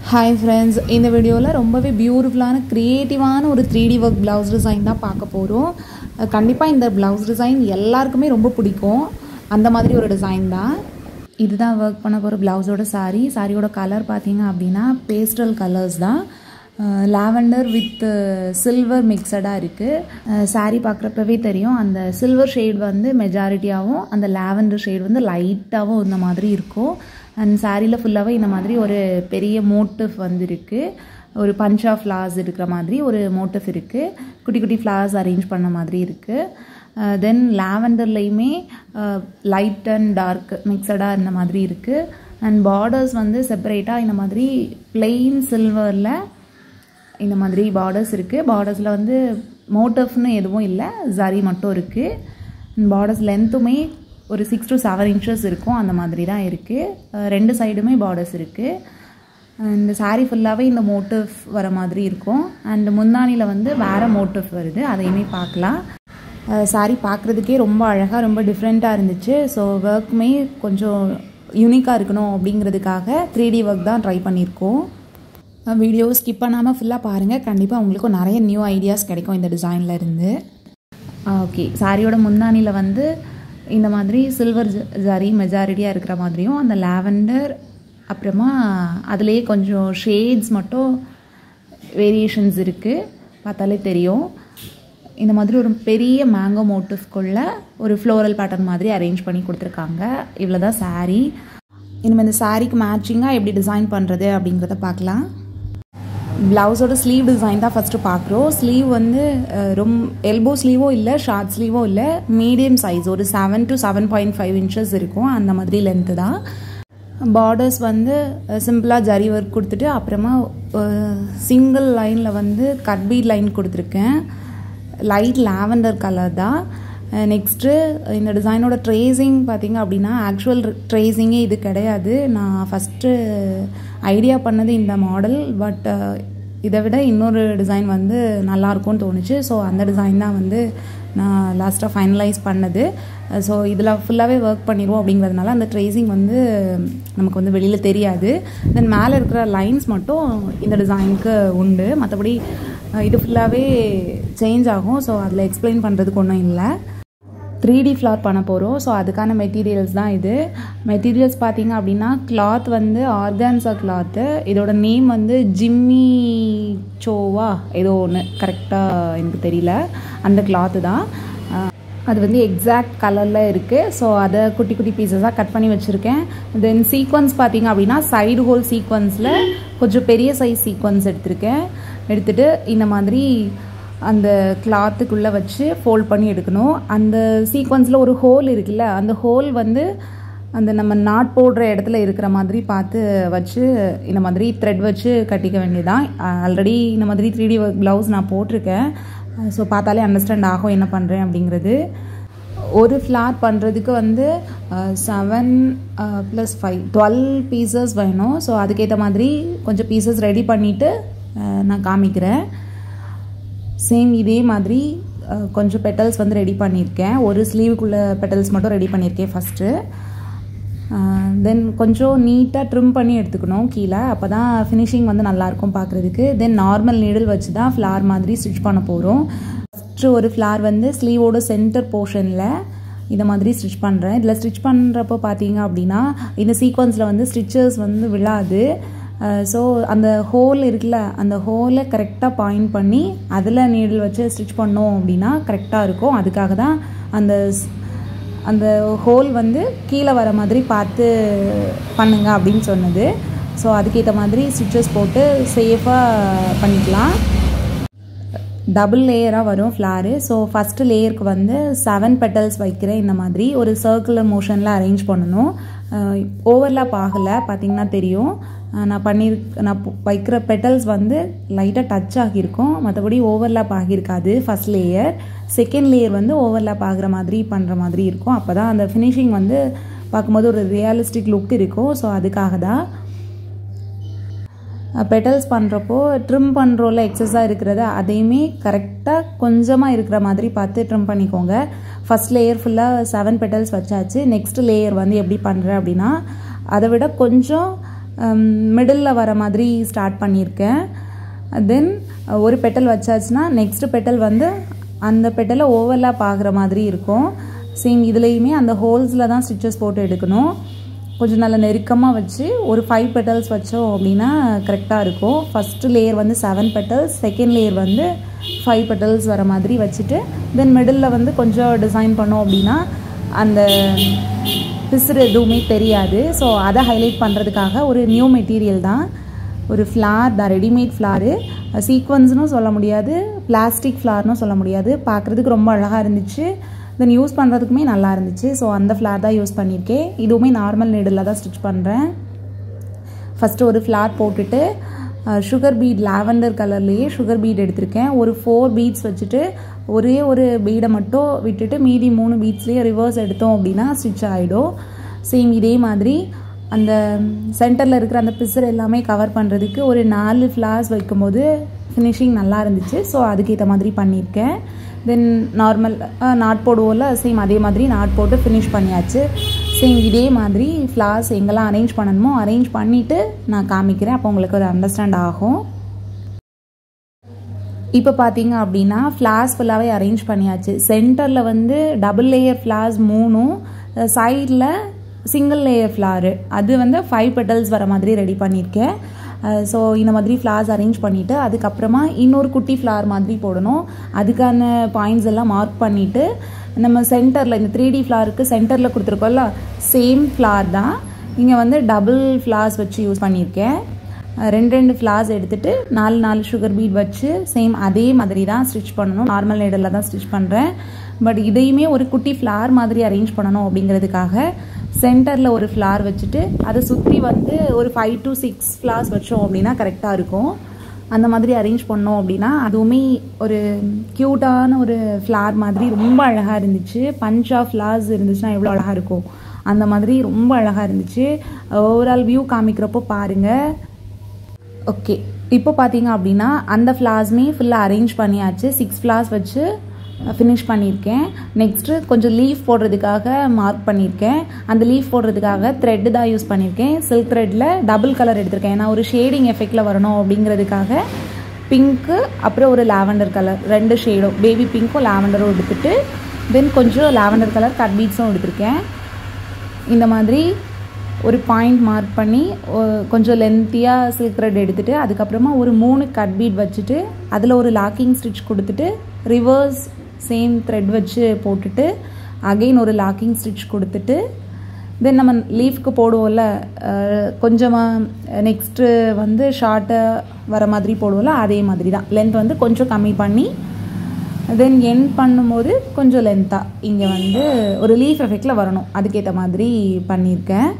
hi friends இந்த வீடியோவில் ரொம்பவே பியூட்டிஃபுல்லான க்ரியேட்டிவான ஒரு three D work blouse design தான் பார்க்க போகிறோம் கண்டிப்பாக இந்த ப்ளவுஸ் டிசைன் எல்லாருக்குமே ரொம்ப பிடிக்கும் அந்த மாதிரி ஒரு டிசைன் தான் இதுதான் ஒர்க் பண்ண போகிற ப்ளவுஸோட சாரீ சாரியோட கலர் பார்த்தீங்க அப்படின்னா பேஸ்டல் கலர்ஸ் தான் லாவெண்டர் வித் சில்வர் மிக்சடாக இருக்குது சாரீ பார்க்குறப்பவே தெரியும் அந்த சில்வர் ஷேட் வந்து மெஜாரிட்டியாகவும் அந்த லாவெண்டர் ஷேட் வந்து லைட்டாகவும் இந்த மாதிரி இருக்கும் அண்ட் சாரியில் ஃபுல்லாகவே இந்த மாதிரி ஒரு பெரிய மோட்டிவ் வந்து இருக்குது ஒரு பஞ்ச் ஆஃப் ஃப்ளார்ஸ் இருக்கிற மாதிரி ஒரு மோட்டிவ் இருக்குது குட்டி குட்டி ஃப்ளார்ஸ் அரேஞ்ச் பண்ண மாதிரி இருக்குது தென் லாவெண்டர்லேயுமே லைட் அண்ட் டார்க் மிக்சடாக இந்த மாதிரி இருக்குது அண்ட் பார்டர்ஸ் வந்து செப்பரேட்டாக இந்த மாதிரி பிளெயின் சில்வரில் இந்த மாதிரி பார்டர்ஸ் இருக்குது பார்டர்ஸில் வந்து மோட்டிவ்னு எதுவும் இல்லை ஜரி மட்டும் இருக்குது பார்டர்ஸ் லென்த்துமே ஒரு சிக்ஸ் டு செவன் இன்ச்சஸ் இருக்கும் அந்த மாதிரி தான் இருக்குது ரெண்டு சைடுமே பார்டர்ஸ் இருக்குது இந்த சாரீ ஃபுல்லாகவே இந்த மோட்டிவ் வர மாதிரி இருக்கும் அண்ட் முந்தானியில் வந்து வேறு மோட்டிவ் வருது அதையுமே பார்க்கலாம் சாரீ பார்க்குறதுக்கே ரொம்ப அழகாக ரொம்ப டிஃப்ரெண்ட்டாக இருந்துச்சு ஸோ ஒர்க்குமே கொஞ்சம் யூனிக்காக இருக்கணும் அப்படிங்கிறதுக்காக த்ரீ டி ஒர்க் தான் ட்ரை பண்ணியிருக்கோம் வீடியோ ஸ்கிப் பண்ணாமல் ஃபுல்லாக பாருங்கள் கண்டிப்பாக உங்களுக்கும் நிறைய நியூ ஐடியாஸ் கிடைக்கும் இந்த டிசைனில் இருந்து ஓகே சாரியோட முந்தானியில் வந்து இந்த மாதிரி சில்வர் ஜரி மெஜாரிட்டியாக இருக்கிற மாதிரியும் அந்த லாவெண்டர் அப்புறமா அதுலேயே கொஞ்சம் ஷேட்ஸ் மட்டும் வேரியேஷன்ஸ் இருக்குது பார்த்தாலே தெரியும் இந்த மாதிரி ஒரு பெரிய மேங்கோ மோட்டிவ்க்குள்ள ஒரு ஃப்ளோரல் பேட்டர்ன் மாதிரி அரேஞ்ச் பண்ணி கொடுத்துருக்காங்க இவ்வளோ தான் சாரீ இனிமேல் இந்த சாரீக்கு மேட்சிங்காக எப்படி டிசைன் பண்ணுறது அப்படிங்கிறத பார்க்கலாம் ப்ளவுஸோட ஸ்லீவ் டிசைன் தான் ஃபஸ்ட்டு பார்க்குறோம் ஸ்லீவ் வந்து ரொம்ப எல்போ ஸ்லீவும் இல்லை ஷார்ட் ஸ்லீவும் இல்லை மீடியம் சைஸ் ஒரு seven to seven point five inches இருக்கும் அந்த மாதிரி லென்த்து தான் பார்டர்ஸ் வந்து சிம்பிளாக ஜரி ஒர்க் கொடுத்துட்டு அப்புறமா சிங்கிள் லைனில் வந்து கட்பீட் லைன் கொடுத்துருக்கேன் லைட் லாவெண்டர் கலர் தான் நெக்ஸ்ட்டு இந்த டிசைனோட ட்ரேசிங் பார்த்திங்க அப்படின்னா ஆக்சுவல் ட்ரேசிங்கே இது கிடையாது நான் ஃபஸ்ட்டு ஐடியா பண்ணது இந்த மாடல் பட் இதை விட இன்னொரு டிசைன் வந்து நல்லாயிருக்கும்னு தோணுச்சு ஸோ அந்த டிசைன் தான் வந்து நான் லாஸ்ட்டாக ஃபைனலைஸ் பண்ணது ஸோ இதில் ஃபுல்லாகவே ஒர்க் பண்ணிடுவோம் அப்படிங்கிறதுனால அந்த ட்ரேசிங் வந்து நமக்கு வந்து வெளியில் தெரியாது தென் மேலே இருக்கிற லைன்ஸ் மட்டும் இந்த டிசைனுக்கு உண்டு மற்றபடி இது ஃபுல்லாகவே சேஞ்ச் ஆகும் ஸோ அதில் எக்ஸ்பிளைன் பண்ணுறதுக்கு ஒன்றும் இல்லை த்ரீ டி ஃப்ளார் பண்ண போகிறோம் ஸோ அதுக்கான மெட்டீரியல்ஸ் தான் இது மெட்டீரியல்ஸ் பார்த்தீங்க அப்படின்னா கிளாத் வந்து ஆர்கான்ஸா கிளாத்து இதோட நேம் வந்து ஜிம்மி சோவா ஏதோ ஒன்று கரெக்டாக எனக்கு தெரியல அந்த கிளாத்து தான் அது வந்து எக்ஸாக்ட் கலரில் இருக்குது ஸோ அதை குட்டி குட்டி பீசஸாக கட் பண்ணி வச்சுருக்கேன் தென் சீக்வன்ஸ் பார்த்தீங்க அப்படின்னா சைடு ஹோல் சீக்வன்ஸில் கொஞ்சம் பெரிய சைஸ் சீக்வன்ஸ் எடுத்திருக்கேன் எடுத்துகிட்டு இந்த மாதிரி அந்த கிளாத்துக்குள்ளே வச்சு ஃபோல்ட் பண்ணி எடுக்கணும் அந்த சீக்வன்ஸில் ஒரு ஹோல் இருக்குல்ல அந்த ஹோல் வந்து அந்த நம்ம நாட் போடுற இடத்துல இருக்கிற மாதிரி பார்த்து வச்சு இந்த மாதிரி த்ரெட் வச்சு கட்டிக்க வேண்டியதான் ஆல்ரெடி இந்த மாதிரி த்ரீ டி ப்ளவுஸ் நான் போட்டிருக்கேன் ஸோ பார்த்தாலே அண்டர்ஸ்டாண்ட் ஆகும் என்ன பண்ணுறேன் அப்படிங்கிறது ஒரு ஃப்ளார் பண்ணுறதுக்கு வந்து seven plus five twelve pieces so ஸோ அதுக்கேற்ற மாதிரி கொஞ்சம் பீசஸ் ரெடி பண்ணிவிட்டு நான் காமிக்கிறேன் சேம் இதே மாதிரி கொஞ்சம் பெட்டல்ஸ் வந்து ரெடி பண்ணியிருக்கேன் ஒரு ஸ்லீவுக்குள்ளே பெட்டல்ஸ் மட்டும் ரெடி பண்ணியிருக்கேன் ஃபஸ்ட்டு தென் கொஞ்சம் நீட்டாக ட்ரிம் பண்ணி எடுத்துக்கணும் கீழே அப்போ தான் ஃபினிஷிங் வந்து நல்லாயிருக்கும் பார்க்குறதுக்கு தென் நார்மல் நீடில் வச்சு தான் ஃப்ளார் மாதிரி ஸ்டிச் பண்ண போகிறோம் ஃபஸ்ட்டு ஒரு ஃப்ளார் வந்து ஸ்லீவோட சென்டர் போர்ஷனில் இதை மாதிரி ஸ்டிச் பண்ணுறேன் இதில் ஸ்டிச் பண்ணுறப்போ பார்த்தீங்க அப்படின்னா இந்த சீக்வன்ஸில் வந்து ஸ்டிச்சஸ் வந்து விழாது ஸோ அந்த ஹோல் இருக்குல்ல அந்த ஹோலை கரெக்டாக பாயிண்ட் பண்ணி அதில் நீடில் வச்சு ஸ்டிச் பண்ணோம் அப்படின்னா கரெக்டாக இருக்கும் அதுக்காக தான் அந்த அந்த ஹோல் வந்து கீழே வர மாதிரி பார்த்து பண்ணுங்க அப்படின்னு சொன்னது ஸோ அதுக்கேற்ற மாதிரி ஸ்டிச்சஸ் போட்டு சேஃபாக பண்ணிக்கலாம் டபுள் லேயராக வரும் ஃப்ளாரு ஸோ ஃபஸ்ட்டு லேயருக்கு வந்து செவன் பெட்டல்ஸ் வைக்கிறேன் இந்த மாதிரி ஒரு சர்க்குலர் மோஷனில் அரேஞ்ச் பண்ணணும் ஓவர்லாப் ஆகலை பார்த்திங்கன்னா தெரியும் நான் பண்ணியிருக்க நான் வைக்கிற பெட்டல்ஸ் வந்து லைட்டாக டச் ஆகியிருக்கும் மற்றபடி ஓவர்லாப் ஆகியிருக்காது ஃபஸ்ட் லேயர் செகண்ட் லேயர் வந்து ஓவர்லாப் ஆகிற மாதிரி பண்ணுற மாதிரி இருக்கும் அப்போ தான் அந்த ஃபினிஷிங் வந்து பார்க்கும்போது ஒரு ரியலிஸ்டிக் லுக் இருக்கும் ஸோ அதுக்காக தான் பெட்டல்ஸ் பண்ணுறப்போ ட்ரிம் பண்ணுறோல எக்ஸஸாக இருக்கிறத அதையுமே கரெக்டாக கொஞ்சமாக இருக்கிற மாதிரி பார்த்து ட்ரிம் பண்ணிக்கோங்க ஃபஸ்ட் லேயர் ஃபுல்லாக செவன் பெட்டல்ஸ் வச்சாச்சு நெக்ஸ்ட் லேயர் வந்து எப்படி பண்ணுறேன் அப்படின்னா அதை விட கொஞ்சம் மிடில் வர மாதிரி ஸ்டார்ட் பண்ணியிருக்கேன் தென் ஒரு பெட்டல் வச்சாச்சுன்னா நெக்ஸ்ட் பெட்டல் வந்து அந்த பெட்டலை ஓவர்லாப் ஆகிற மாதிரி இருக்கும் சேம் இதுலேயுமே அந்த ஹோல்ஸில் தான் ஸ்டிச்சஸ் போட்டு எடுக்கணும் கொஞ்சம் நல்லா நெருக்கமாக வச்சு ஒரு ஃபைவ் பெட்டல்ஸ் வச்சோம் அப்படின்னா கரெக்டாக இருக்கும் ஃபஸ்ட்டு லேயர் வந்து செவன் பெட்டல்ஸ் செகண்ட் லேயர் வந்து ஃபைவ் பெட்டல்ஸ் வர மாதிரி வச்சுட்டு தென் மிடில் வந்து கொஞ்சம் டிசைன் பண்ணோம் அப்படின்னா அந்த பிசுறு எதுவுமே தெரியாது ஸோ அதை ஹைலைட் பண்ணுறதுக்காக ஒரு நியூ மெட்டீரியல் தான் ஒரு ஃப்ளார் தான் ரெடிமேட் ஃப்ளாரு சீக்வன்ஸ்னும் சொல்ல முடியாது பிளாஸ்டிக் ஃப்ளார்னும் சொல்ல முடியாது பார்க்குறதுக்கு ரொம்ப அழகாக இருந்துச்சு தென் யூஸ் பண்ணுறதுக்குமே நல்லா இருந்துச்சு ஸோ அந்த ஃப்ளார் தான் யூஸ் பண்ணியிருக்கேன் இதுவுமே நார்மல் நீடில் தான் ஸ்டிச் பண்ணுறேன் ஃபஸ்ட்டு ஒரு ஃப்ளார் போட்டுட்டு சுகர் பீட் லாவெண்டர் கலர்லேயே சுகர் பீட் எடுத்திருக்கேன் ஒரு ஃபோர் பீட்ஸ் வச்சுட்டு ஒரே ஒரு பீடை மட்டும் விட்டுட்டு மீதி மூணு பீட்ஸ்லேயே ரிவர்ஸ் எடுத்தோம் அப்படின்னா ஸ்டிச் ஆகிடும் சேம் இதே மாதிரி அந்த சென்டரில் இருக்கிற அந்த பிசர் எல்லாமே கவர் பண்ணுறதுக்கு ஒரு நாலு ஃப்ளார்ஸ் வைக்கும்போது ஃபினிஷிங் நல்லா இருந்துச்சு ஸோ அதுக்கேற்ற மாதிரி பண்ணியிருக்கேன் தென் நார்மல் நாட் போடுவோம்ல சேம் அதே மாதிரி நாட் போட்டு ஃபினிஷ் பண்ணியாச்சு சேம் இதே மாதிரி ஃப்ளார்ஸ் எங்கெல்லாம் அரேஞ்ச் பண்ணணுமோ அரேஞ்ச் பண்ணிவிட்டு நான் காமிக்கிறேன் அப்போ உங்களுக்கு ஒரு அண்டர்ஸ்டாண்ட் ஆகும் இப்போ பார்த்தீங்க அப்படின்னா ஃப்ளார்ஸ் ஃபுல்லாகவே அரேஞ்ச் பண்ணியாச்சு சென்டரில் வந்து டபுள் லேயர் ஃப்ளார்ஸ் மூணும் சைடில் சிங்கிள் லேயர் ஃப்ளாரு அது வந்து ஃபைவ் பெட்டல்ஸ் வர மாதிரி ரெடி பண்ணியிருக்கேன் ஸோ இந்த மாதிரி ஃப்ளார்ஸ் அரேஞ்ச் பண்ணிவிட்டு அதுக்கப்புறமா இன்னொரு குட்டி ஃப்ளார் மாதிரி போடணும் அதுக்கான பாயிண்ட்ஸ் எல்லாம் மார்க் பண்ணிவிட்டு நம்ம சென்டரில் இந்த த்ரீ டி ஃப்ளாருக்கு சென்டரில் கொடுத்துருக்கோம்ல சேம் ஃப்ளார் தான் இங்கே வந்து டபுள் ஃப்ளார்ஸ் வச்சு யூஸ் பண்ணியிருக்கேன் ரெண்டு ரெண்டு ஃப்ளார்ஸ் எடுத்துகிட்டு நாலு நாலு சுகர் பீட் வச்சு சேம் அதே மாதிரி தான் ஸ்டிச் பண்ணணும் நார்மல் நீடலில் தான் ஸ்டிச் பண்ணுறேன் பட் இதையுமே ஒரு குட்டி ஃப்ளார் மாதிரி அரேஞ்ச் பண்ணணும் அப்படிங்கிறதுக்காக சென்டரில் ஒரு ஃப்ளார் வச்சுட்டு அதை சுற்றி வந்து ஒரு ஃபைவ் டு சிக்ஸ் ஃப்ளார்ஸ் வச்சோம் அப்படின்னா கரெக்டாக இருக்கும் அந்த மாதிரி அரேஞ்ச் பண்ணோம் அப்படின்னா அதுவுமே ஒரு க்யூட்டான ஒரு ஃப்ளார் மாதிரி ரொம்ப அழகாக இருந்துச்சு பஞ்ச் ஆஃப் ஃப்ளார்ஸ் இருந்துச்சுன்னா எவ்வளோ அழகாக இருக்கும் அந்த மாதிரி ரொம்ப அழகாக இருந்துச்சு ஓவரால் வியூ காமிக்கிறப்போ பாருங்கள் ஓகே இப்போ பார்த்தீங்க அப்படின்னா அந்த ஃப்ளார்ஸுமே ஃபுல்லாக அரேஞ்ச் பண்ணியாச்சு சிக்ஸ் ஃப்ளார்ஸ் வச்சு ஃபினிஷ் பண்ணியிருக்கேன் நெக்ஸ்ட்டு கொஞ்சம் லீஃப் போடுறதுக்காக மார்க் பண்ணியிருக்கேன் அந்த லீஃப் போடுறதுக்காக த்ரெட்டு தான் யூஸ் பண்ணியிருக்கேன் சில்க் த்ரெட்டில் டபுள் கலர் எடுத்திருக்கேன் ஏன்னா ஒரு ஷேடிங் எஃபெக்டில் வரணும் அப்படிங்கிறதுக்காக பிங்க்கு அப்புறம் ஒரு லாவெண்டர் கலர் ரெண்டு ஷேடும் பேபி பிங்க்கும் லாவெண்டரும் எடுத்துட்டு தென் கொஞ்சம் லாவெண்டர் கலர் கட் பீட்ஸும் எடுத்திருக்கேன் இந்த மாதிரி ஒரு பாயிண்ட் மார்க் பண்ணி கொஞ்சம் லென்த்தியாக சில்க் த்ரெட் எடுத்துகிட்டு அதுக்கப்புறமா ஒரு மூணு கட் பீட் வச்சுட்டு அதில் ஒரு லாக்கிங் ஸ்டிச் கொடுத்துட்டு ரிவர்ஸ் சேம் த்ரெட் வச்சு போட்டுட்டு அகெயின் ஒரு லாக்கிங் ஸ்டிச் கொடுத்துட்டு தென் நம்ம லீஃப்க்கு போடுவோம்ல கொஞ்சமாக நெக்ஸ்ட்டு வந்து ஷார்ட்டாக வர மாதிரி போடுவோம்ல அதே மாதிரி தான் லென்த் வந்து கொஞ்சம் கம்மி பண்ணி தென் என் பண்ணும்போது கொஞ்சம் லென்த்தாக இங்கே வந்து ஒரு லீஃப் எஃபெக்டில் வரணும் அதுக்கேற்ற மாதிரி பண்ணியிருக்கேன்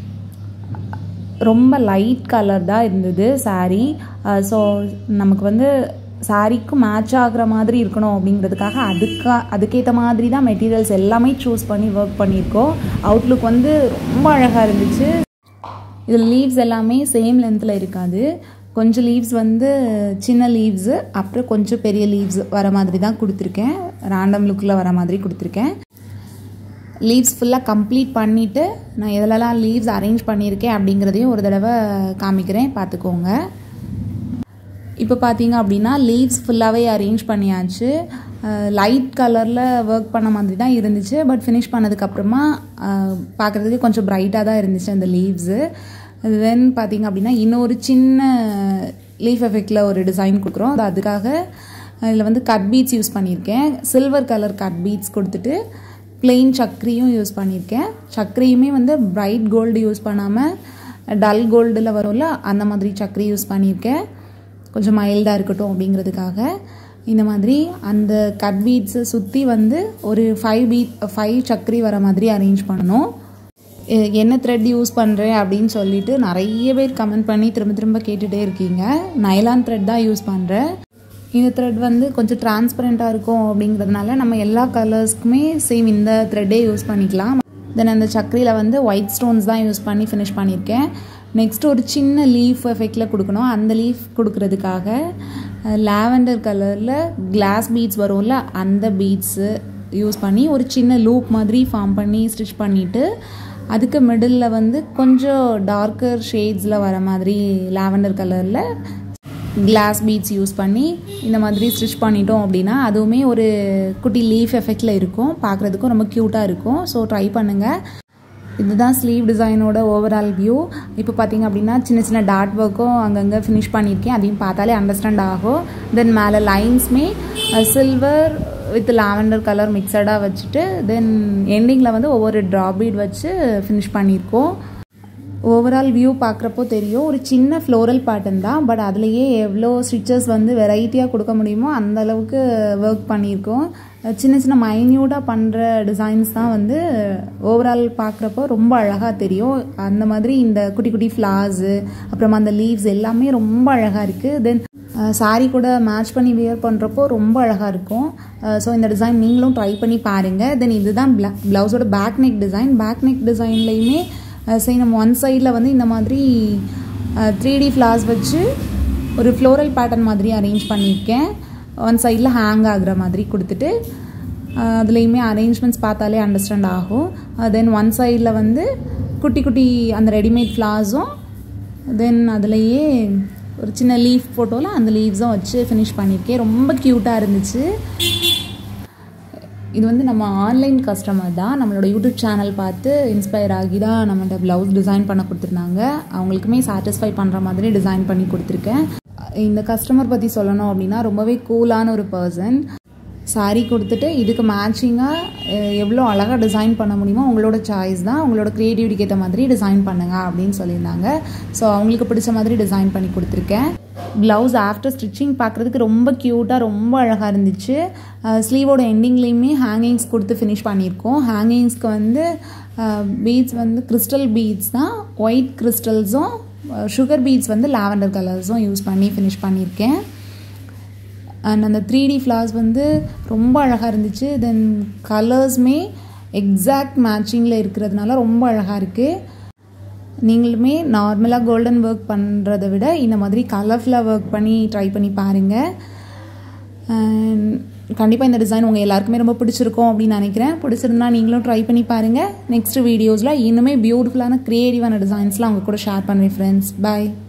ரொம்ப லைட் கலர் தான் இருந்தது சாரீ ஸோ நமக்கு வந்து சாரீக்கு மேட்ச் ஆகிற மாதிரி இருக்கணும் அப்படிங்கிறதுக்காக அதுக்கா அதுக்கேற்ற மாதிரி தான் மெட்டீரியல்ஸ் எல்லாமே சூஸ் பண்ணி ஒர்க் பண்ணியிருக்கோம் அவுட்லுக் வந்து ரொம்ப அழகாக இருந்துச்சு இதில் லீவ்ஸ் எல்லாமே சேம் லென்த்தில் இருக்காது கொஞ்சம் லீவ்ஸ் வந்து சின்ன லீவ்ஸு அப்புறம் கொஞ்சம் பெரிய லீவ்ஸ் வர மாதிரி தான் கொடுத்துருக்கேன் ரேண்டம் லுக்கில் வர மாதிரி கொடுத்துருக்கேன் லீவ்ஸ் ஃபுல்லாக கம்ப்ளீட் பண்ணிவிட்டு நான் எதிலலாம் லீவ்ஸ் அரேஞ்ச் பண்ணியிருக்கேன் அப்படிங்கிறதையும் ஒரு தடவை காமிக்கிறேன் பார்த்துக்கோங்க இப்போ பார்த்தீங்க அப்படின்னா லீவ்ஸ் ஃபுல்லாகவே அரேஞ்ச் பண்ணியாச்சு லைட் கலரில் ஒர்க் பண்ண மாதிரி தான் இருந்துச்சு பட் ஃபினிஷ் பண்ணதுக்கப்புறமா பார்க்குறதுக்கு கொஞ்சம் ப்ரைட்டாக தான் இருந்துச்சு அந்த லீவ்ஸு தென் பார்த்தீங்க அப்படின்னா இன்னொரு சின்ன லீஃப் எஃபெக்டில் ஒரு டிசைன் கொடுக்குறோம் அது அதுக்காக இதில் வந்து கட் பீட்ஸ் யூஸ் பண்ணியிருக்கேன் சில்வர் கலர் கட் பீட்ஸ் கொடுத்துட்டு பிளெயின் சக்கரியும் யூஸ் பண்ணியிருக்கேன் சக்கரையுமே வந்து பிரைட் கோல்டு யூஸ் பண்ணாமல் டல் கோல்டில் வரும்ல அந்த மாதிரி சக்கரை யூஸ் பண்ணியிருக்கேன் கொஞ்சம் மைல்டாக இருக்கட்டும் அப்படிங்கிறதுக்காக இந்த மாதிரி அந்த கட் பீட்ஸை சுற்றி வந்து ஒரு ஃபைவ் பீட் ஃபைவ் சக்கரி வர மாதிரி அரேஞ்ச் பண்ணணும் என்ன த்ரெட் யூஸ் பண்ணுறேன் அப்படின்னு சொல்லிட்டு நிறைய பேர் கமெண்ட் பண்ணி திரும்ப திரும்ப கேட்டுகிட்டே இருக்கீங்க நைலான் த்ரெட் தான் யூஸ் பண்ணுறேன் இந்த த்ரெட் வந்து கொஞ்சம் டிரான்ஸ்பரண்ட்டாக இருக்கும் அப்படிங்கிறதுனால நம்ம எல்லா கலர்ஸ்க்குமே சேம் இந்த த்ரெட்டே யூஸ் பண்ணிக்கலாம் தென் அந்த சக்கரியில் வந்து ஒயிட் ஸ்டோன்ஸ் தான் யூஸ் பண்ணி ஃபினிஷ் பண்ணியிருக்கேன் நெக்ஸ்ட் ஒரு சின்ன லீஃப் எஃபெக்டில் கொடுக்கணும் அந்த லீஃப் கொடுக்கறதுக்காக லாவெண்டர் கலரில் கிளாஸ் பீட்ஸ் வரும்ல அந்த பீட்ஸு யூஸ் பண்ணி ஒரு சின்ன லூப் மாதிரி ஃபார்ம் பண்ணி ஸ்டிச் பண்ணிவிட்டு அதுக்கு மிடில் வந்து கொஞ்சம் டார்க்கர் ஷேட்ஸில் வர மாதிரி லாவெண்டர் கலரில் கிளாஸ் பீட்ஸ் யூஸ் பண்ணி இந்த மாதிரி ஸ்டிச் பண்ணிட்டோம் அப்படின்னா அதுவுமே ஒரு குட்டி லீஃப் எஃபெக்டில் இருக்கும் பார்க்குறதுக்கும் ரொம்ப க்யூட்டாக இருக்கும் ஸோ ட்ரை பண்ணுங்கள் இதுதான் ஸ்லீவ் டிசைனோட ஓவரால் வியூ இப்போ பார்த்தீங்க அப்படின்னா சின்ன சின்ன டாட் ஒர்க்கும் அங்கங்கே ஃபினிஷ் பண்ணியிருக்கேன் அதையும் பார்த்தாலே அண்டர்ஸ்டாண்ட் ஆகும் தென் மேலே லைன்ஸுமே சில்வர் வித் லாவெண்டர் கலர் மிக்சடாக வச்சுட்டு தென் எண்டிங்கில் வந்து ஒவ்வொரு ட்ராப் பீட் வச்சு ஃபினிஷ் பண்ணியிருக்கோம் ஓவரால் வியூ பார்க்குறப்போ தெரியும் ஒரு சின்ன ஃப்ளோரல் பேட்டர்ன் தான் பட் அதுலேயே எவ்வளோ ஸ்டிச்சஸ் வந்து வெரைட்டியாக கொடுக்க முடியுமோ அந்த அளவுக்கு ஒர்க் பண்ணியிருக்கோம் சின்ன சின்ன மைன்யூட்டாக பண்ணுற டிசைன்ஸ் தான் வந்து ஓவரால் பார்க்குறப்போ ரொம்ப அழகாக தெரியும் அந்த மாதிரி இந்த குட்டி குட்டி ஃப்ளார்ஸு அப்புறமா அந்த லீவ்ஸ் எல்லாமே ரொம்ப அழகாக இருக்குது தென் சாரீ கூட மேட்ச் பண்ணி வியர் பண்ணுறப்போ ரொம்ப அழகாக இருக்கும் ஸோ இந்த டிசைன் நீங்களும் ட்ரை பண்ணி பாருங்கள் தென் இதுதான் ப்ளவுஸோட back neck design back neck டிசைன்லேயுமே சரி நம்ம ஒன் சைடில் வந்து இந்த மாதிரி த்ரீ டி ஃப்ளார்ஸ் வச்சு ஒரு ஃப்ளோரல் பேட்டர்ன் மாதிரி அரேஞ்ச் பண்ணியிருக்கேன் ஒன் சைடில் ஹேங் ஆகுற மாதிரி கொடுத்துட்டு அதுலேயுமே அரேஞ்ச்மெண்ட்ஸ் பார்த்தாலே அண்டர்ஸ்டாண்ட் ஆகும் தென் ஒன் சைடில் வந்து குட்டி குட்டி அந்த ரெடிமேட் ஃப்ளார்ஸும் தென் அதுலேயே ஒரு சின்ன லீஃப் ஃபோட்டோவில் அந்த லீவ்ஸும் வச்சு ஃபினிஷ் பண்ணியிருக்கேன் ரொம்ப க்யூட்டாக இருந்துச்சு இது வந்து நம்ம ஆன்லைன் கஸ்டமர் தான் நம்மளோட யூடியூப் சேனல் பார்த்து இன்ஸ்பயர் ஆகி தான் நம்மள்ட்ட ப்ளவுஸ் டிசைன் பண்ண கொடுத்துருந்தாங்க அவங்களுக்குமே சாட்டிஸ்ஃபை பண்ணுற மாதிரி டிசைன் பண்ணி கொடுத்துருக்கேன் இந்த கஸ்டமர் பற்றி சொல்லணும் அப்படின்னா ரொம்பவே கூலான ஒரு பர்சன் சாரீ கொடுத்துட்டு இதுக்கு மேட்சிங்காக எவ்வளோ அழகாக டிசைன் பண்ண முடியுமோ உங்களோட சாய்ஸ் தான் உங்களோட க்ரியேட்டிவிட்டிக்கு ஏற்ற மாதிரி டிசைன் பண்ணுங்கள் அப்படின்னு சொல்லியிருந்தாங்க ஸோ அவங்களுக்கு பிடிச்ச மாதிரி டிசைன் பண்ணி கொடுத்துருக்கேன் ப்ளவுஸ் ஆஃப்டர் ஸ்டிச்சிங் பார்க்குறதுக்கு ரொம்ப க்யூட்டாக ரொம்ப அழகாக இருந்துச்சு ஸ்லீவோட எண்டிங்லேயுமே ஹேங்கிங்ஸ் கொடுத்து ஃபினிஷ் பண்ணியிருக்கோம் ஹேங்கிங்ஸ்க்கு வந்து பீட்ஸ் வந்து கிறிஸ்டல் பீட்ஸ் தான் ஒயிட் கிறிஸ்டல்ஸும் சுகர் பீட்ஸ் வந்து லாவெண்டர் கலர்ஸும் யூஸ் பண்ணி ஃபினிஷ் பண்ணியிருக்கேன் அண்ட் அந்த த்ரீ டி ஃப்ளார்ஸ் வந்து ரொம்ப அழகாக இருந்துச்சு தென் கலர்ஸுமே எக்ஸாக்ட் மேட்சிங்கில் இருக்கிறதுனால ரொம்ப அழகாக இருக்குது நீங்களுமே நார்மலாக கோல்டன் ஒர்க் பண்ணுறதை விட இந்த மாதிரி கலர்ஃபுல்லாக ஒர்க் பண்ணி ட்ரை பண்ணி பாருங்கள் கண்டிப்பாக இந்த டிசைன் உங்கள் எல்லாருக்குமே ரொம்ப பிடிச்சிருக்கும் அப்படின்னு நினைக்கிறேன் பிடிச்சிருந்தா நீங்களும் ட்ரை பண்ணி பாருங்கள் நெக்ஸ்ட் வீடியோஸில் இன்னுமே பியூட்டிஃபுல்லான க்ரியேட்டிவான டிசைன்ஸ்லாம் அவங்க கூட ஷேர் பண்ணுவேன் ஃப்ரெண்ட்ஸ் பாய்